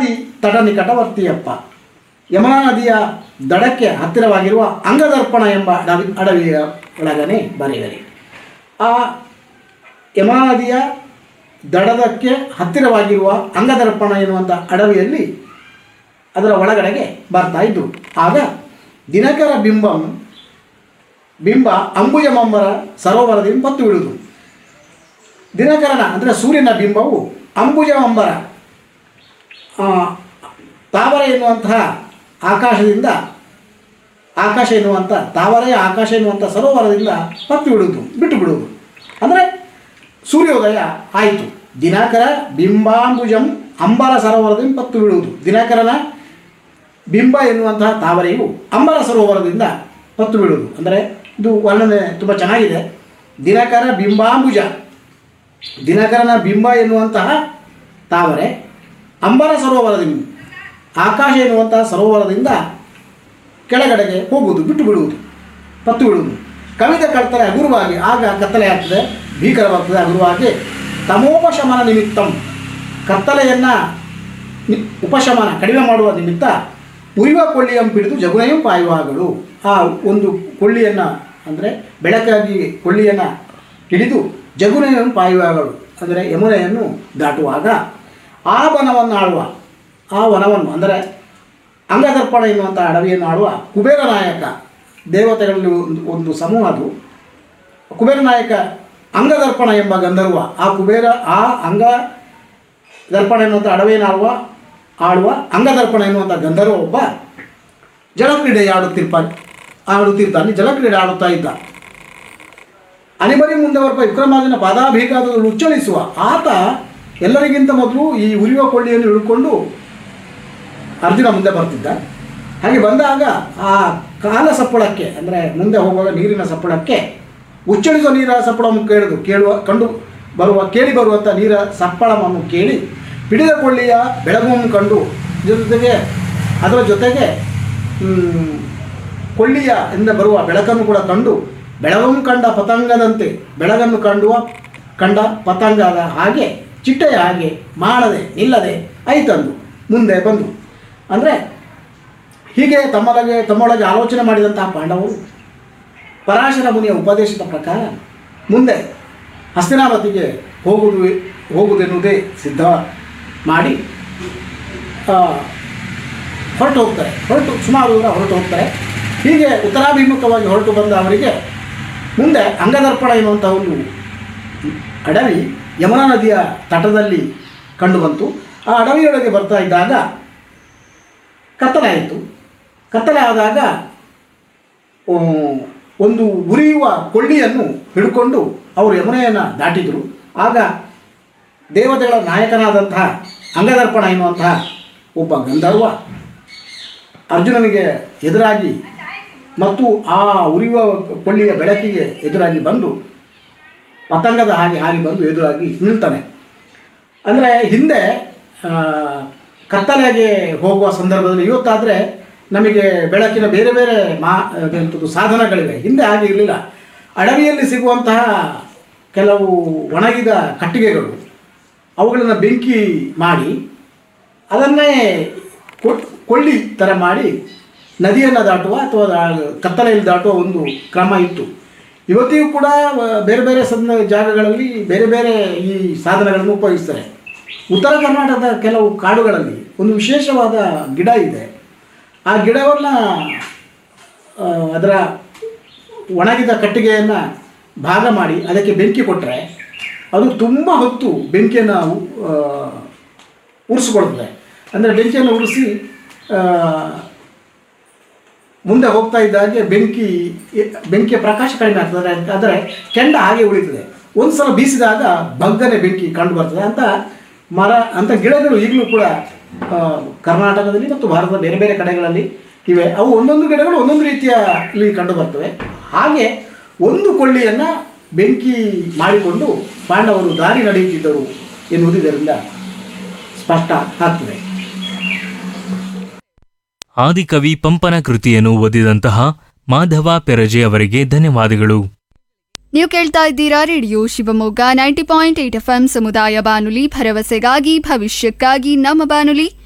ನದಿ ತಟ ನಿಕಟವರ್ತಿಯಪ್ಪ ಯಮುನಾ ನದಿಯ ದಡಕ್ಕೆ ಹತ್ತಿರವಾಗಿರುವ ಅಂಗದರ್ಪಣ ಎಂಬ ಅಡವಿ ಅಡವಿಯ ಒಳಗನೆ ಬರೆಯಿರಿ ಆ ಯಮುನಾ ನದಿಯ ದಡದಕ್ಕೆ ಹತ್ತಿರವಾಗಿರುವ ಅಂಗದರ್ಪಣ ಎನ್ನುವಂಥ ಅಡವಿಯಲ್ಲಿ ಅದರ ಒಳಗಡೆಗೆ ಬರ್ತಾ ಇದ್ದರು ಆಗ ದಿನಕರ ಬಿಂಬಂ ಬಿಂಬ ಅಂಬುಜಮಂಬರ ಸರೋವರದಿಂದ ಪತ್ತು ಬೀಳುವುದು ದಿನಕರನ ಅಂದರೆ ಸೂರ್ಯನ ಬಿಂಬವು ಅಂಬುಜಮಂಬರ ಆ, ತಾವರೆ ಎನ್ನುವಂತಹ ಆಕಾಶದಿಂದ ಆಕಾಶ ಎನ್ನುವಂಥ ತಾವರೆಯ ಆಕಾಶ ಎನ್ನುವಂಥ ಸರೋವರದಿಂದ ಪತ್ತು ಬಿಡುವುದು ಬಿಟ್ಟು ಬಿಡುವುದು ಅಂದರೆ ಸೂರ್ಯೋದಯ ಆಯಿತು ದಿನಕರ ಬಿಂಬಾಂಬುಜಂ ಅಂಬರ ಸರೋವರದಿಂದ ಪತ್ತು ಬಿಡುವುದು ದಿನಕರನ ಬಿಂಬ ಎನ್ನುವಂತಹ ತಾವರೆಯು ಅಂಬರ ಸರೋವರದಿಂದ ಪತ್ತು ಬೀಳುವುದು ಅಂದರೆ ಇದು ವರ್ಣನೆ ತುಂಬ ಚೆನ್ನಾಗಿದೆ ದಿನಕರ ಬಿಂಬಾಂಬುಜ ದಿನಕರನ ಬಿಂಬ ಎನ್ನುವಂತಹ ತಾವರೆ ಅಂಬರ ಸರೋವರದಿಂದ ಆಕಾಶ ಎನ್ನುವಂತಹ ಸರೋವರದಿಂದ ಕೆಳಗಡೆಗೆ ಹೋಗುವುದು ಬಿಟ್ಟು ಬಿಡುವುದು ಪತ್ತು ಬಿಡುವುದು ಕವಿದ ಕತ್ತಲೆ ಹಗುರವಾಗಿ ಆಗ ಕತ್ತಲೆ ಆಗ್ತದೆ ಭೀಕರವಾಗ್ತದೆ ಹಗುರವಾಗಿ ತಮೋಪಶಮನ ನಿಮಿತ್ತಂ ಕತ್ತಲೆಯನ್ನು ನಿ- ಉಪಶಮನ ಕಡಿಮೆ ಮಾಡುವ ನಿಮಿತ್ತ ಉರಿವ ಕೊಳ್ಳಿಯಂ ಹಿಡಿದು ಜಗುನೆಯು ಪಾಯುವಾಗಳು ಆ ಒಂದು ಕೊಳ್ಳಿಯನ್ನು ಅಂದರೆ ಬೆಳಕಾಗಿ ಕೊಳ್ಳಿಯನ್ನು ಹಿಡಿದು ಜಗುನೆಯನ್ನು ಪಾಯುವಾಗಳು ಅಂದರೆ ಯಮುನೆಯನ್ನು ದಾಟುವಾಗ ಆ ವನವನ್ನು ಆಳುವ ಆ ವನವನ್ನು ಅಂದರೆ ಅಂಗದರ್ಪಣ ಎನ್ನುವಂಥ ಅಡವಿಯನ್ನು ಆಳುವ ಕುಬೇರ ನಾಯಕ ದೇವತೆಗಳಲ್ಲಿ ಒಂದು ಒಂದು ಸಮೂಹ ಅದು ಕುಬೇರ ನಾಯಕ ಅಂಗದರ್ಪಣ ಎಂಬ ಗಂಧರ್ವ ಆ ಕುಬೇರ ಆ ಅಂಗ ದರ್ಪಣ ಎನ್ನುವಂಥ ಅಡವಿಯನ್ನು ಆಳುವ ಆಳುವ ಅಂಗದರ್ಪಣ ಎನ್ನುವಂಥ ಗಂಧರ್ವ ಒಬ್ಬ ಜಲಕ್ರೀಡೆ ಆಡುತ್ತಿರ್ಪ ಆಡುತ್ತಿರ್ತಾನೆ ಜಲಕ್ರೀಡೆ ಆಡುತ್ತಾ ಇದ್ದ ಅನಿಬರಿ ಮುಂದೆ ಹೊರಪ ವಿಕ್ರಮಾರ್ಜುನ ಪಾದಾಭಿಘಾತದಲ್ಲಿ ಉಚ್ಚಳಿಸುವ ಆತ ಎಲ್ಲರಿಗಿಂತ ಮೊದಲು ಈ ಉರಿಯುವ ಕೊಳ್ಳಿಯನ್ನು ಹಿಡ್ಕೊಂಡು ಅರ್ಜುನ ಮುಂದೆ ಬರ್ತಿದ್ದ ಹಾಗೆ ಬಂದಾಗ ಆ ಕಾಲ ಸಪ್ಪಳಕ್ಕೆ ಅಂದರೆ ಮುಂದೆ ಹೋಗುವಾಗ ನೀರಿನ ಸಪ್ಪಳಕ್ಕೆ ಉಚ್ಚಳಿಸುವ ನೀರ ಸಪ್ಪಳವನ್ನು ಕೇಳಿದು ಕೇಳುವ ಕಂಡು ಬರುವ ಕೇಳಿ ಬರುವಂಥ ನೀರ ಸಪ್ಪಳವನ್ನು ಕೇಳಿ ಹಿಡಿದ ಕೊಳ್ಳಿಯ ಬೆಳಗುವನ್ನು ಕಂಡು ಜೊತೆಗೆ ಅದರ ಜೊತೆಗೆ ಮ್, ಕೊಳ್ಳಿಯ ಇಂದ ಬರುವ ಬೆಳಕನ್ನು ಕೂಡ ಕಂಡು ಬೆಳಗನ್ನು ಕಂಡ ಪತಂಗದಂತೆ ಬೆಳಗನ್ನು ಕಂಡುವ ಕಂಡ ಪತಂಗದ ಹಾಗೆ ಚಿಟ್ಟೆಯ ಹಾಗೆ ಮಾಡದೆ ನಿಲ್ಲದೆ ಐತಂದು ಮುಂದೆ ಬಂದು ಅಂದರೆ ಹೀಗೆ ತಮ್ಮೊಳಗೆ ತಮ್ಮೊಳಗೆ ಆಲೋಚನೆ ಮಾಡಿದಂತಹ ಪಾಂಡವರು ಪರಾಶರ ಮುನಿಯ ಉಪದೇಶದ ಪ್ರಕಾರ ಮುಂದೆ ಹಸ್ತಿನಾವತಿಗೆ ಹೋಗುವುದು ಹೋಗುವುದೆನ್ನುವುದೇ ಸಿದ್ಧ ಮಾಡಿ ಆ, ಹೊರಟು ಹೋಗ್ತಾರೆ ಹೊರಟು ಸುಮಾರು ದೂರ ಹೊರಟು ಹೋಗ್ತಾರೆ ಹೀಗೆ ಉತ್ತರಾಭಿಮುಖವಾಗಿ ಹೊರಟು ಬಂದ ಅವರಿಗೆ ಮುಂದೆ ಅಂಗದರ್ಪಣ ಎನ್ನುವಂಥ ಒಂದು ಅಡವಿ ಯಮುನಾ ನದಿಯ ತಟದಲ್ಲಿ ಕಂಡುಬಂತು ಆ ಅಡವಿಯೊಳಗೆ ಬರ್ತಾ ಇದ್ದಾಗ ಕತ್ತಲೆ ಆಯಿತು ಕತ್ತಲೆ ಆದಾಗ ಆ, ಒಂದು ಉರಿಯುವ ಕೊಳ್ಳಿಯನ್ನು ಹಿಡ್ಕೊಂಡು ಅವರು ಯಮುನೆಯನ್ನು ದಾಟಿದರು ಆಗ ದೇವತೆಗಳ ನಾಯಕನಾದಂತಹ ಅಂಗದರ್ಪಣ ಎನ್ನುವಂತಹ ಒಬ್ಬ ಗಂಧರ್ವ ಅರ್ಜುನನಿಗೆ ಎದುರಾಗಿ ಮತ್ತು ಆ ಉರಿಯುವ ಕೊಳ್ಳಿಯ ಬೆಳಕಿಗೆ ಎದುರಾಗಿ ಬಂದು ಪತಂಗದ ಹಾಗೆ ಹಾರಿ ಬಂದು ಎದುರಾಗಿ ನಿಲ್ತಾನೆ ಅಂದರೆ ಹಿಂದೆ ಆ, ಕತ್ತಲೆಗೆ ಹೋಗುವ ಸಂದರ್ಭದಲ್ಲಿ ಇವತ್ತಾದರೆ ನಮಗೆ ಬೆಳಕಿನ ಬೇರೆ ಬೇರೆ ಮಾ ಎಂಥದ್ದು ಸಾಧನಗಳಿವೆ ಹಿಂದೆ ಹಾಗೆ ಇರಲಿಲ್ಲ ಅಡವಿಯಲ್ಲಿ ಸಿಗುವಂತಹ ಕೆಲವು ಒಣಗಿದ ಕಟ್ಟಿಗೆಗಳು ಅವುಗಳನ್ನು ಬೆಂಕಿ ಮಾಡಿ ಅದನ್ನೇ ಕೊ- ಕೊಳ್ಳಿ ಥರ ಮಾಡಿ ನದಿಯನ್ನು ದಾಟುವ ಅಥವಾ ದಾ- ಕತ್ತಲೆಯಲ್ಲಿ ದಾಟುವ ಒಂದು ಕ್ರಮ ಇತ್ತು ಇವತ್ತಿಗೂ ಕೂಡ ಆ, ಬೇರೆ ಬೇರೆ ಸಂದ ಜಾಗಗಳಲ್ಲಿ ಬೇರೆ ಬೇರೆ ಈ ಸಾಧನಗಳನ್ನು ಉಪಯೋಗಿಸ್ತಾರೆ ಉತ್ತರ ಕರ್ನಾಟಕದ ಕೆಲವು ಕಾಡುಗಳಲ್ಲಿ ಒಂದು ವಿಶೇಷವಾದ ಗಿಡ ಇದೆ ಆ ಗಿಡವನ್ನು ಅದರ ಒಣಗಿದ ಕಟ್ಟಿಗೆಯನ್ನು ಭಾಗ ಮಾಡಿ ಅದಕ್ಕೆ ಬೆಂಕಿ ಕೊಟ್ಟರೆ ಅದು ತುಂಬ ಹೊತ್ತು ಬೆಂಕಿಯನ್ನು ಆ, ಉರಿಸ್ಕೊಳ್ತದೆ ಅಂದರೆ ಬೆಂಕಿಯನ್ನು ಉರಿಸಿ ಆ, ಮುಂದೆ ಹೋಗ್ತಾ ಇದ್ದಾಗೆ ಬೆಂಕಿ ಬೆಂಕಿಯ ಪ್ರಕಾಶ ಕಡಿಮೆ ಆಗ್ತದೆ ಆದರೆ ಕೆಂಡ ಹಾಗೆ ಉಳಿತದೆ ಒಂದು ಸಲ ಬೀಸಿದಾಗ ಬಗ್ಗನೆ ಬೆಂಕಿ ಕಂಡು ಬರ್ತದೆ ಅಂತ ಮರ ಅಂತ ಗಿಡಗಳು ಈಗಲೂ ಕೂಡ ಆ, ಕರ್ನಾಟಕದಲ್ಲಿ ಮತ್ತು ಭಾರತದ ಬೇರೆ ಬೇರೆ ಕಡೆಗಳಲ್ಲಿ ಇವೆ ಅವು ಒಂದೊಂದು ಗಿಡಗಳು ಒಂದೊಂದು ರೀತಿಯ ಇಲ್ಲಿ ಕಂಡು ಬರ್ತವೆ ಹಾಗೆ ಒಂದು ಕೊಳ್ಳಿಯನ್ನು ಬೆಂಕಿ ಮಾಡಿಕೊಂಡು ಪಾಂಡವರು ದಾರಿ ನಡೆಯುತ್ತಿದ್ದರು ಎನ್ನುವುದು ಇದರಿಂದ ಸ್ಪಷ್ಟ ಆಗ್ತದೆ ಆದಿಕವಿ ಪಂಪನ ಕೃತಿಯನ್ನು ಓದಿದಂತಹ ಮಾಧವ ಪೆರಜೆ ಅವರಿಗೆ ಧನ್ಯವಾದಗಳು ನೀವು ಕೇಳ್ತಾ ಇದ್ದೀರಾ radio Shivamogga ninety point eight F M ಸಮುದಾಯ ಬಾನುಲಿ ಭರವಸೆಗಾಗಿ ಭವಿಷ್ಯಕ್ಕಾಗಿ ನಮ್ಮ ಬಾನುಲಿ